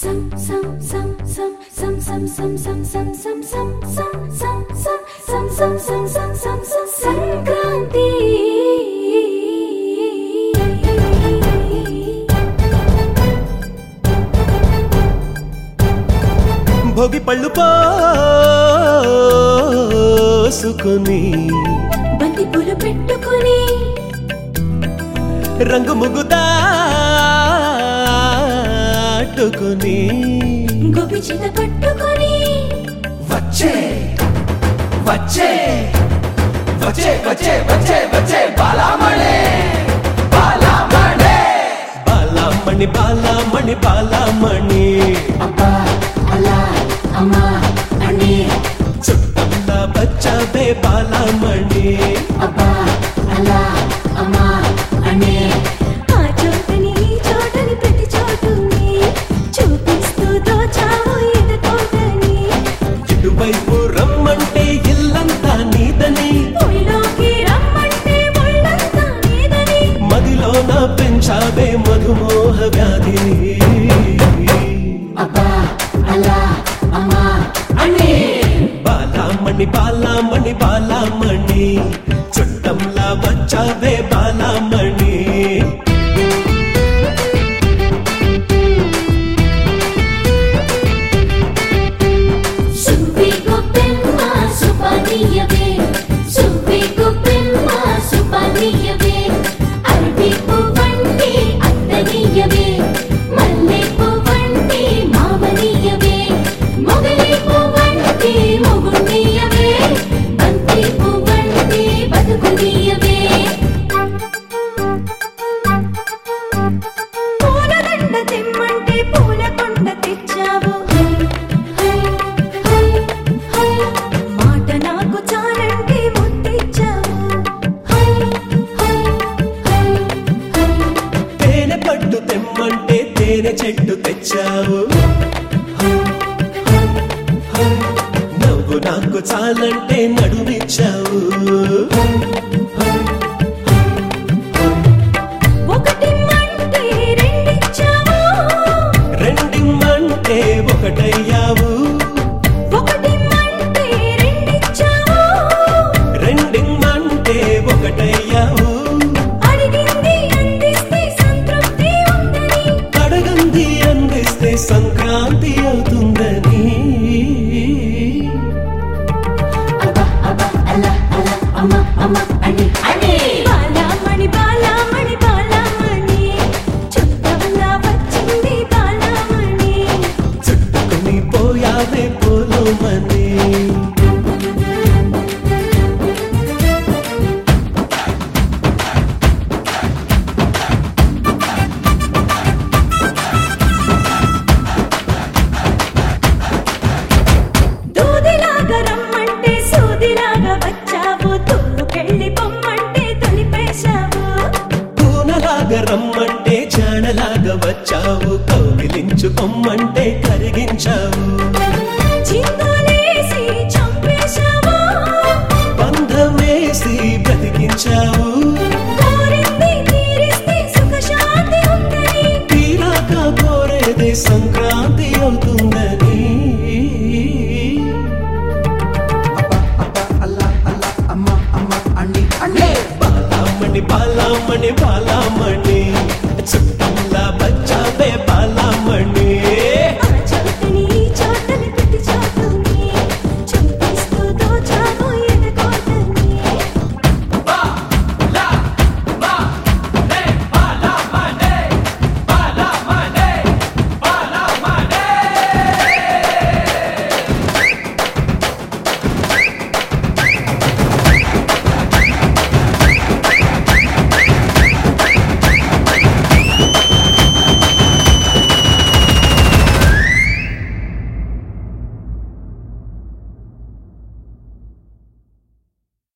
Some, some, some, some, some, some, some, some, some, some, some, some, some, some, some, some, some, some, some, some, Sankranti Bhogi పళ్ళు పోసుకొని బంతి పూలు పెట్టుకొని రంగు ముగ్గు దాటుకొని గోపి చేత పట్టుకొని వచ్చే వచ్చే వచ్చే వచ్చే వచ్చే వచ్చే బాలామణే బాలామణే బాలామణి బాలామణి బాలామణి అబ్బా అలా అమ్మా అణి చుట్టంలా బచ్చావే బాలామణి అబ్బా అలా అమ్మా అణి ఆ చోటని ఈ చోటని ప్రతి చోటుని చూపిస్తూ దోచావు ఎదుటోటని ఇటువైపు రమ్మంటే ఇల్లంతా నీదని ఒళ్ళోకి రమ్మంటే ఒళ్ళంతా నీదని మదిలో నా పెంచావే మధుమోహ వ్యాధిని అబ్బా అలా అమ్మా అణి బాలామణి బాలామణి బాలామణి చుట్టంలా వచ్చావే బాలామణి సువ్వి గొప్పెమ్మ సుపనీయవే సువ్వి గొప్పెమ్మ సుపనీయవే అరటి పువ్వంటి అత్తనీయవే మల్లె పువ్వంటి మామనీయవే మొగలి పువ్వంటి మొగుండీయవే బంతి పువ్వంటి బతుకునీయవే పూలదండ తెమ్మంటే పూల కొండ తెచ్చావు మాట నాకు చాలంటే ముద్దిచ్చావు తేనె పట్టు తెమ్మంటే తేనె చెట్టు తెచ్చావు నవ్వు నాకు చాలంటే నడుమిచ్చావు ఒకటి మంటే రెండిచ్చావు రెండిమ్మంటే ఒకటయ్యావు ఒకటి మంటే రెండిచ్చావు రెండిమ్మంటే ఒకటయ్యావు అడిగింది అందిస్తే సంతృప్తి ఉందని అడగంది అందిస్తే సంక్రాంతి అవుతుందని అబ్బా అబ్బా అలా అలా అమ్మా అమ్మా అణి అణి బాలామణి బాలామణి బాలామణి చుట్టంలా వచ్చింది బాలామణి చుట్టుకుని పోయావే పోలోమని దూదిలాగా రమ్మంటే సూదిలాగా వచ్చావు తోలుకెళ్ళి పొమ్మంటే తొలిపేశావు పూనలాగా రమ్మంటే చాణలాగా వచ్చావు కౌగిలించుకొమ్మంటే కరిగించావు చిందులేసి చంపేశావు బంధమేసి బ్రతికించావు కోరింది తీరిస్తే సుఖశాంతి ఉందని తీరాక కోరేదే సంక్రాంతి అవుతుందని అబ్బా అబ్బా అలా అలా అమ్మా అమ్మా అణి అణి బాలామణి బాలామణి బాలామణి